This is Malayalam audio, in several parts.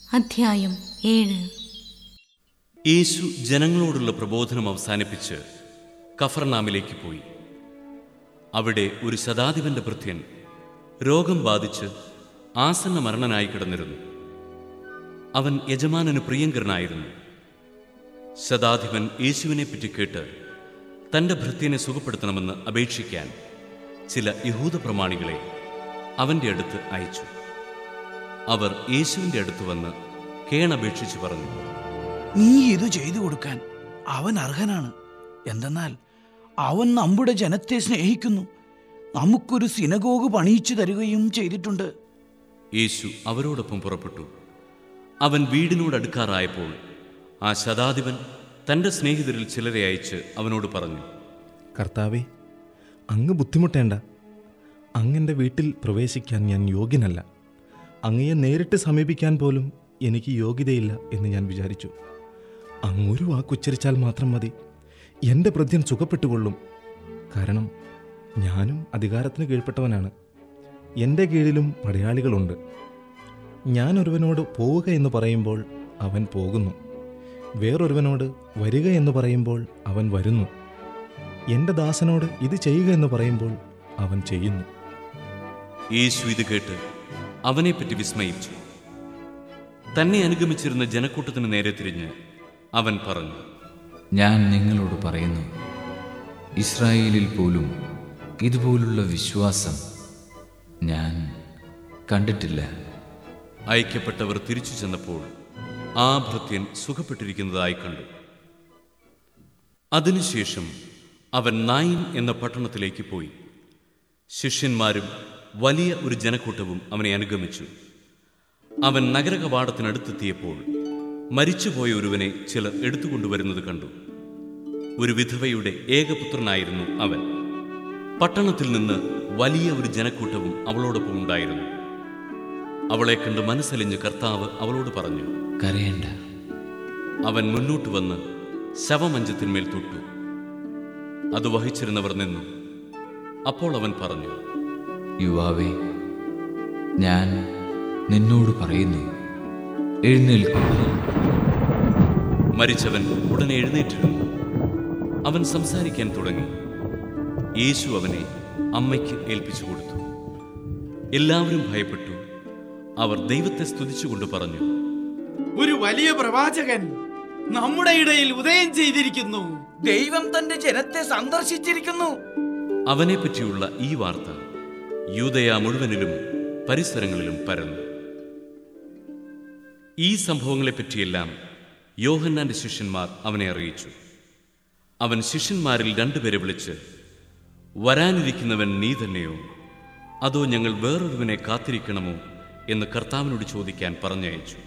അധ്യായം ഏഴ് യേശു ജനങ്ങളോടുള്ള പ്രബോധനം അവസാനിപ്പിച്ച് കഫർനാമിലേക്ക് പോയി അവിടെ ഒരു ശതാധിപന്റെ ഭൃത്യൻ രോഗം ബാധിച്ച് ആസന്ന മരണനായി കിടന്നിരുന്നു അവൻ യജമാനന് പ്രിയങ്കരനായിരുന്നു ശതാധിപൻ യേശുവിനെപ്പറ്റി കേട്ട് തന്റെ ഭൃത്യനെ സുഖപ്പെടുത്തണമെന്ന് അപേക്ഷിക്കാൻ ചില യഹൂദ പ്രമാണികളെ അവന്റെ അടുത്ത് അയച്ചു അവർ യേശുവിന്റെ അടുത്ത് വന്ന് കേണപേക്ഷിച്ച് പറഞ്ഞു നീ ഇത് ചെയ്തു കൊടുക്കാൻ അവൻ അർഹനാണ് എന്തെന്നാൽ അവൻ നമ്മുടെ ജനത്തെ സ്നേഹിക്കുന്നു നമുക്കൊരു സിനഗോഗ് പണിയിച്ചു തരികയും ചെയ്തിട്ടുണ്ട് യേശു അവരോടൊപ്പം പുറപ്പെട്ടു അവൻ വീടിനോടടുക്കാറായപ്പോൾ ആ ശതാധിപൻ തന്റെ സ്നേഹിതരിൽ ചിലരെ അയച്ച് അവനോട് പറഞ്ഞു കർത്താവെ അങ്ങ് ബുദ്ധിമുട്ടേണ്ട അങ്ങൻ്റെ വീട്ടിൽ പ്രവേശിക്കാൻ ഞാൻ യോഗ്യനല്ല അങ്ങയെ നേരിട്ട് സമീപിക്കാൻ പോലും എനിക്ക് യോഗ്യതയില്ല എന്ന് ഞാൻ വിചാരിച്ചു അങ്ങൊരു വാക്കുച്ചരിച്ചാൽ മാത്രം മതി എൻ്റെ പ്രത്യൻ സുഖപ്പെട്ടുകൊള്ളും കാരണം ഞാനും അധികാരത്തിന് കീഴ്പ്പെട്ടവനാണ് എൻ്റെ കീഴിലും പടയാളികളുണ്ട് ഞാൻ ഒരുവനോട് പോവുക എന്ന് പറയുമ്പോൾ അവൻ പോകുന്നു വേറൊരുവനോട് വരിക എന്ന് പറയുമ്പോൾ അവൻ വരുന്നു എൻ്റെ ദാസനോട് ഇത് ചെയ്യുക എന്ന് പറയുമ്പോൾ അവൻ ചെയ്യുന്നു യേശു ഇത് കേട്ട് അവനെപ്പറ്റി വിസ്മയിച്ചു തന്നെ അനുഗമിച്ചിരുന്ന ജനക്കൂട്ടത്തിന് നേരെ തിരിഞ്ഞ് അവൻ പറഞ്ഞു ഞാൻ നിങ്ങളോട് പറയുന്നു ഇസ്രായേലിൽ പോലും ഇതുപോലുള്ള വിശ്വാസം ഞാൻ കണ്ടിട്ടില്ല അയക്കപ്പെട്ടവർ തിരിച്ചു ചെന്നപ്പോൾ ആ ഭൃത്യൻ സുഖപ്പെട്ടിരിക്കുന്നതായി കണ്ടു അതിനുശേഷം അവൻ നായിൻ എന്ന പട്ടണത്തിലേക്ക് പോയി ശിഷ്യന്മാരും വലിയ ഒരു ജനക്കൂട്ടവും അവനെ അനുഗമിച്ചു അവൻ നഗരകവാടത്തിനടുത്തെത്തിയപ്പോൾ മരിച്ചുപോയ ഒരുവനെ ചിലർ എടുത്തുകൊണ്ടുവരുന്നത് കണ്ടു ഒരു വിധവയുടെ ഏകപുത്രനായിരുന്നു അവൻ പട്ടണത്തിൽ നിന്ന് വലിയ ഒരു ജനക്കൂട്ടവും അവളോടൊപ്പം ഉണ്ടായിരുന്നു അവളെ കണ്ട് മനസ്സലിഞ്ഞ് കർത്താവ് അവളോട് പറഞ്ഞു കരയണ്ട അവൻ മുന്നോട്ട് വന്ന് ശവമഞ്ചത്തിന്മേൽ തൊട്ടു അത് വഹിച്ചിരുന്നവർ നിന്നു അപ്പോൾ അവൻ പറഞ്ഞു യുവാവേ ഞാൻ നിന്നോട് പറയുന്നു എഴുന്നേൽക്കുക മരിച്ചവൻ ഉടനെ എഴുന്നേറ്റിരുന്നു അവൻ സംസാരിക്കാൻ തുടങ്ങി യേശു അവനെ അമ്മയ്ക്ക് ഏൽപ്പിച്ചു കൊടുത്തു എല്ലാവരും ഭയപ്പെട്ടു അവർ ദൈവത്തെ സ്തുതിച്ചുകൊണ്ട് പറഞ്ഞു ഒരു വലിയ പ്രവാചകൻ നമ്മുടെ ഇടയിൽ ഉദയം ചെയ്തിരിക്കുന്നു ദൈവം തന്റെ ജനത്തെ സന്ദർശിച്ചിരിക്കുന്നു അവനെ പറ്റിയുള്ള ഈ വാർത്ത യൂതയ മുഴുവനിലും പരിസരങ്ങളിലും പരന്നു ഈ സംഭവങ്ങളെപ്പറ്റിയെല്ലാം യോഹന്നാന്റെ ശിഷ്യന്മാർ അവനെ അറിയിച്ചു അവൻ ശിഷ്യന്മാരിൽ രണ്ടുപേരെ വിളിച്ച് വരാനിരിക്കുന്നവൻ നീ തന്നെയോ അതോ ഞങ്ങൾ വേറൊരുവനെ കാത്തിരിക്കണമോ എന്ന് കർത്താവിനോട് ചോദിക്കാൻ പറഞ്ഞയച്ചു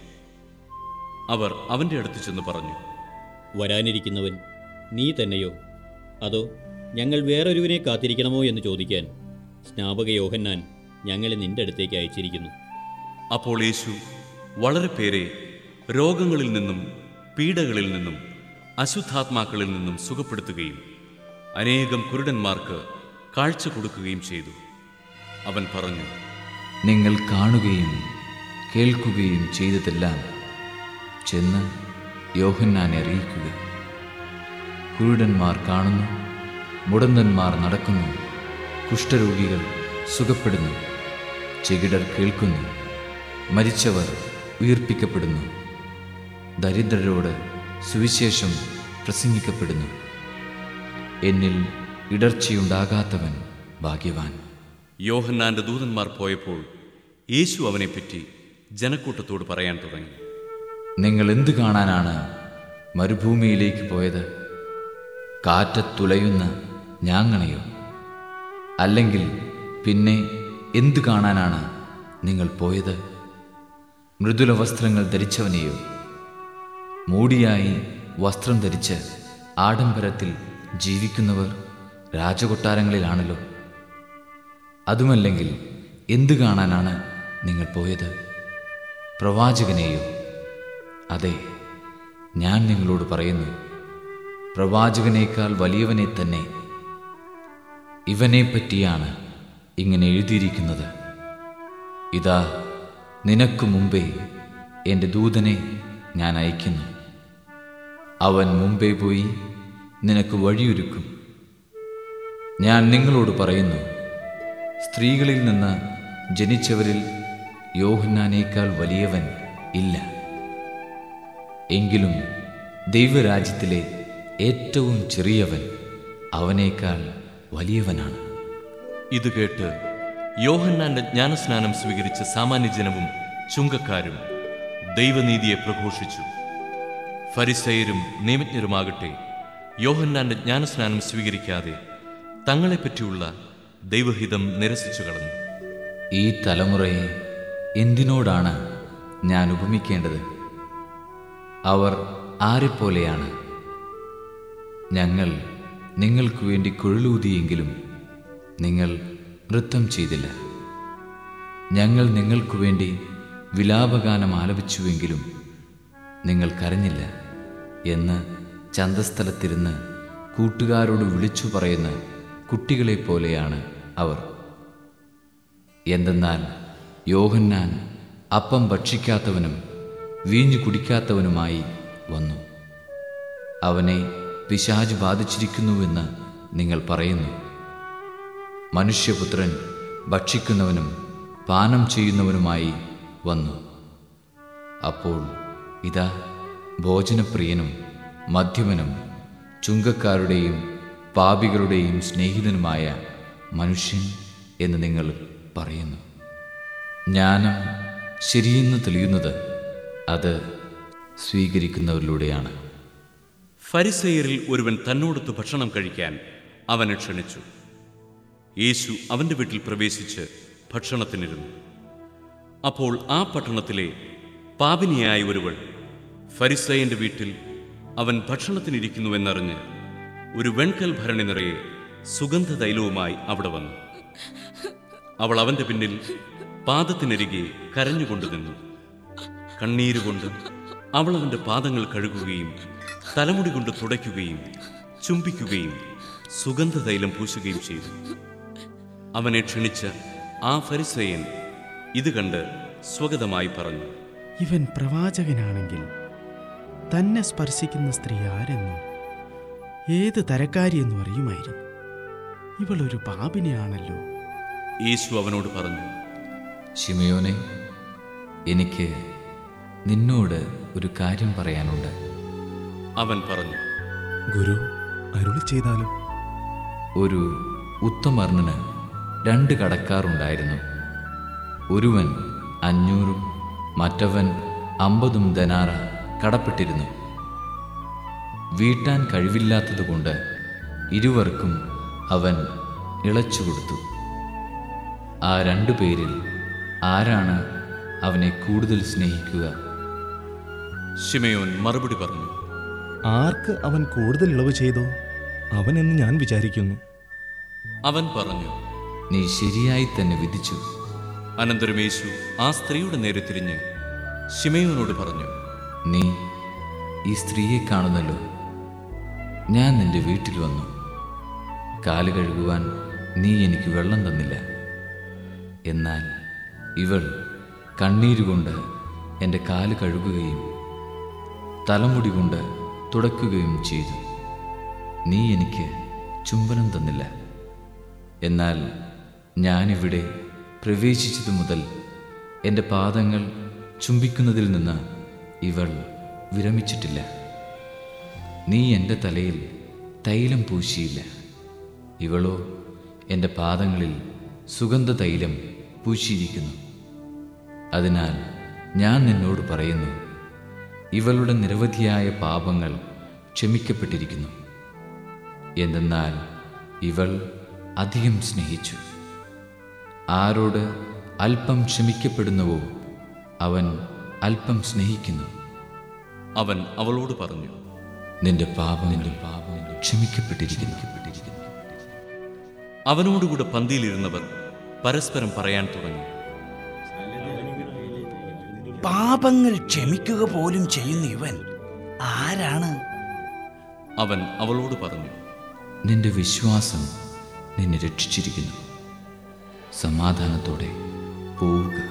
അവർ അവന്റെ അടുത്ത് ചെന്ന് പറഞ്ഞു വരാനിരിക്കുന്നവൻ നീ തന്നെയോ അതോ ഞങ്ങൾ വേറൊരുവനെ കാത്തിരിക്കണമോ എന്ന് ചോദിക്കാൻ സ്നാപക യോഹന്നാൻ ഞങ്ങളെ നിന്റെ അടുത്തേക്ക് അയച്ചിരിക്കുന്നു അപ്പോൾ യേശു വളരെ പേരെ രോഗങ്ങളിൽ നിന്നും പീഡകളിൽ നിന്നും അശുദ്ധാത്മാക്കളിൽ നിന്നും സുഖപ്പെടുത്തുകയും അനേകം കുരുടന്മാർക്ക് കാഴ്ച കൊടുക്കുകയും ചെയ്തു അവൻ പറഞ്ഞു നിങ്ങൾ കാണുകയും കേൾക്കുകയും ചെയ്തതെല്ലാം ചെന്ന് യോഹന്നാനെ അറിയിക്കുക കുരുടന്മാർ കാണുന്നു മുടന്തന്മാർ നടക്കുന്നു കുഷ്ഠരോഗികൾ സുഖപ്പെടുന്നു ചെകിടർ കേൾക്കുന്നു മരിച്ചവർ ഉയർപ്പിക്കപ്പെടുന്നു ദരിദ്രരോട് സുവിശേഷം പ്രസംഗിക്കപ്പെടുന്നു എന്നിൽ ഇടർച്ചയുണ്ടാകാത്തവൻ ഭാഗ്യവാൻ യോഹന്നാന്റെ ദൂതന്മാർ പോയപ്പോൾ യേശു അവനെപ്പറ്റി ജനക്കൂട്ടത്തോട് പറയാൻ തുടങ്ങി നിങ്ങൾ എന്ത് കാണാനാണ് മരുഭൂമിയിലേക്ക് പോയത് കാറ്റത്തുലയുന്ന ഞാങ്ങണയോ അല്ലെങ്കിൽ പിന്നെ എന്ത് കാണാനാണ് നിങ്ങൾ പോയത് മൃദുല വസ്ത്രങ്ങൾ ധരിച്ചവനെയോ മൂടിയായി വസ്ത്രം ധരിച്ച് ആഡംബരത്തിൽ ജീവിക്കുന്നവർ രാജകൊട്ടാരങ്ങളിലാണല്ലോ അതുമല്ലെങ്കിൽ എന്ത് കാണാനാണ് നിങ്ങൾ പോയത് പ്രവാചകനെയോ അതെ ഞാൻ നിങ്ങളോട് പറയുന്നു പ്രവാചകനേക്കാൾ വലിയവനെ തന്നെ ഇവനെ പറ്റിയാണ് ഇങ്ങനെ എഴുതിയിരിക്കുന്നത് ഇതാ നിനക്ക് മുമ്പേ എൻ്റെ ദൂതനെ ഞാൻ അയക്കുന്നു അവൻ മുമ്പേ പോയി നിനക്ക് വഴിയൊരുക്കും ഞാൻ നിങ്ങളോട് പറയുന്നു സ്ത്രീകളിൽ നിന്ന് ജനിച്ചവരിൽ യോഹന്നാനേക്കാൾ വലിയവൻ ഇല്ല എങ്കിലും ദൈവരാജ്യത്തിലെ ഏറ്റവും ചെറിയവൻ അവനേക്കാൾ വലിയവനാണ് ഇത് കേട്ട് യോഹന്നാന്റെ ജ്ഞാനസ്നാനം സ്വീകരിച്ച സാമാന്യജനവും ചുങ്കക്കാരും ദൈവനീതിയെ പ്രഘോഷിച്ചു ഫരിസയരും നിയമജ്ഞരുമാകട്ടെ യോഹന്നാന്റെ ജ്ഞാനസ്നാനം സ്വീകരിക്കാതെ തങ്ങളെപ്പറ്റിയുള്ള ദൈവഹിതം നിരസിച്ചു കളഞ്ഞു ഈ തലമുറയെ എന്തിനോടാണ് ഞാൻ ഉപമിക്കേണ്ടത് അവർ ആരെപ്പോലെയാണ് ഞങ്ങൾ നിങ്ങൾക്ക് വേണ്ടി കുഴലൂതിയെങ്കിലും നിങ്ങൾ നൃത്തം ചെയ്തില്ല ഞങ്ങൾ നിങ്ങൾക്ക് വേണ്ടി വിലാപഗാനം ആലപിച്ചുവെങ്കിലും നിങ്ങൾ കരഞ്ഞില്ല എന്ന് ചന്തസ്ഥലത്തിരുന്ന് കൂട്ടുകാരോട് വിളിച്ചു പറയുന്ന കുട്ടികളെ പോലെയാണ് അവർ എന്തെന്നാൽ യോഹന്നാൻ അപ്പം ഭക്ഷിക്കാത്തവനും വീഞ്ഞു കുടിക്കാത്തവനുമായി വന്നു അവനെ പിശാജ് ബാധിച്ചിരിക്കുന്നുവെന്ന് നിങ്ങൾ പറയുന്നു മനുഷ്യപുത്രൻ ഭക്ഷിക്കുന്നവനും പാനം ചെയ്യുന്നവനുമായി വന്നു അപ്പോൾ ഇതാ ഭോജനപ്രിയനും മധ്യമനും ചുങ്കക്കാരുടെയും പാപികളുടെയും സ്നേഹിതനുമായ മനുഷ്യൻ എന്ന് നിങ്ങൾ പറയുന്നു ജ്ഞാനം ശരിയെന്ന് തെളിയുന്നത് അത് സ്വീകരിക്കുന്നവരിലൂടെയാണ് ഫരിസയരിൽ ഒരുവൻ തന്നോടൊത്ത് ഭക്ഷണം കഴിക്കാൻ അവനെ ക്ഷണിച്ചു യേശു അവന്റെ വീട്ടിൽ പ്രവേശിച്ച് ഭക്ഷണത്തിനിരുന്നു അപ്പോൾ ആ പട്ടണത്തിലെ പാപിനിയായ ഒരുവൾ ഫരിസയന്റെ വീട്ടിൽ അവൻ ഭക്ഷണത്തിനിരിക്കുന്നുവെന്നറിഞ്ഞ് ഒരു വെൺകൽ ഭരണി നിറയെ സുഗന്ധ തൈലവുമായി അവിടെ വന്നു അവൾ അവന്റെ പിന്നിൽ പാദത്തിനരികെ കരഞ്ഞുകൊണ്ടു നിന്നു കണ്ണീരുകൊണ്ട് അവൾ അവന്റെ പാദങ്ങൾ കഴുകുകയും തലമുടി കൊണ്ട് തുടയ്ക്കുകയും ചുംബിക്കുകയും സുഗന്ധതൈലം പൂശുകയും ചെയ്തു അവനെ ക്ഷണിച്ച ആ ഫരിസയൻ ഇത് കണ്ട് സ്വഗതമായി പറഞ്ഞു ഇവൻ പ്രവാചകനാണെങ്കിൽ തന്നെ സ്പർശിക്കുന്ന സ്ത്രീ ആരെന്നും ഏത് തരക്കാരിയെന്നും അറിയുമായിരുന്നു ഇവളൊരു പാപിനെയാണല്ലോ യേശു അവനോട് പറഞ്ഞു ശിമയോനെ എനിക്ക് നിന്നോട് ഒരു കാര്യം പറയാനുണ്ട് അവൻ പറഞ്ഞു ഗുരു അരുളി ചെയ്താലും ഒരു ഉത്തമർണന് രണ്ട് കടക്കാറുണ്ടായിരുന്നു ഒരുവൻ അഞ്ഞൂറും മറ്റവൻ അമ്പതും ധനാറ കടപ്പെട്ടിരുന്നു വീട്ടാൻ കഴിവില്ലാത്തതുകൊണ്ട് ഇരുവർക്കും അവൻ ഇളച്ചു കൊടുത്തു ആ രണ്ടു പേരിൽ ആരാണ് അവനെ കൂടുതൽ സ്നേഹിക്കുക ശിമയോൻ മറുപടി പറഞ്ഞു ആർക്ക് അവൻ കൂടുതൽ ഇളവ് ചെയ്തോ അവനെന്ന് ഞാൻ വിചാരിക്കുന്നു അവൻ പറഞ്ഞു നീ ശരിയായി തന്നെ വിധിച്ചു അനന്തരം യേശു ആ സ്ത്രീയുടെ നേരെ തിരിഞ്ഞ് ശിമയോനോട് പറഞ്ഞു നീ ഈ സ്ത്രീയെ കാണുന്നല്ലോ ഞാൻ നിന്റെ വീട്ടിൽ വന്നു കാല് കഴുകുവാൻ നീ എനിക്ക് വെള്ളം തന്നില്ല എന്നാൽ ഇവൾ കണ്ണീരുകൊണ്ട് എൻ്റെ കാല് കഴുകുകയും തലമുടി കൊണ്ട് തുടയ്ക്കുകയും ചെയ്തു നീ എനിക്ക് ചുംബനം തന്നില്ല എന്നാൽ ഞാനിവിടെ പ്രവേശിച്ചതു മുതൽ എൻ്റെ പാദങ്ങൾ ചുംബിക്കുന്നതിൽ നിന്ന് ഇവൾ വിരമിച്ചിട്ടില്ല നീ എൻ്റെ തലയിൽ തൈലം പൂശിയില്ല ഇവളോ എൻ്റെ പാദങ്ങളിൽ സുഗന്ധ തൈലം പൂശിയിരിക്കുന്നു അതിനാൽ ഞാൻ നിന്നോട് പറയുന്നു ഇവളുടെ നിരവധിയായ പാപങ്ങൾ ക്ഷമിക്കപ്പെട്ടിരിക്കുന്നു എന്തെന്നാൽ ഇവൾ അധികം സ്നേഹിച്ചു ആരോട് അല്പം ക്ഷമിക്കപ്പെടുന്നുവോ അവൻ അല്പം സ്നേഹിക്കുന്നു അവൻ അവളോട് പറഞ്ഞു നിന്റെ പാപങ്ങളുടെ പാപം ക്ഷമിക്കപ്പെട്ടിരിക്കുന്നു അവനോടുകൂടെ പന്തിയിലിരുന്നവർ പരസ്പരം പറയാൻ തുടങ്ങി പാപങ്ങൾ ക്ഷമിക്കുക പോലും ചെയ്യുന്ന ഇവൻ ആരാണ് അവൻ അവളോട് പറഞ്ഞു നിന്റെ വിശ്വാസം നിന്നെ രക്ഷിച്ചിരിക്കുന്നു സമാധാനത്തോടെ പോവുക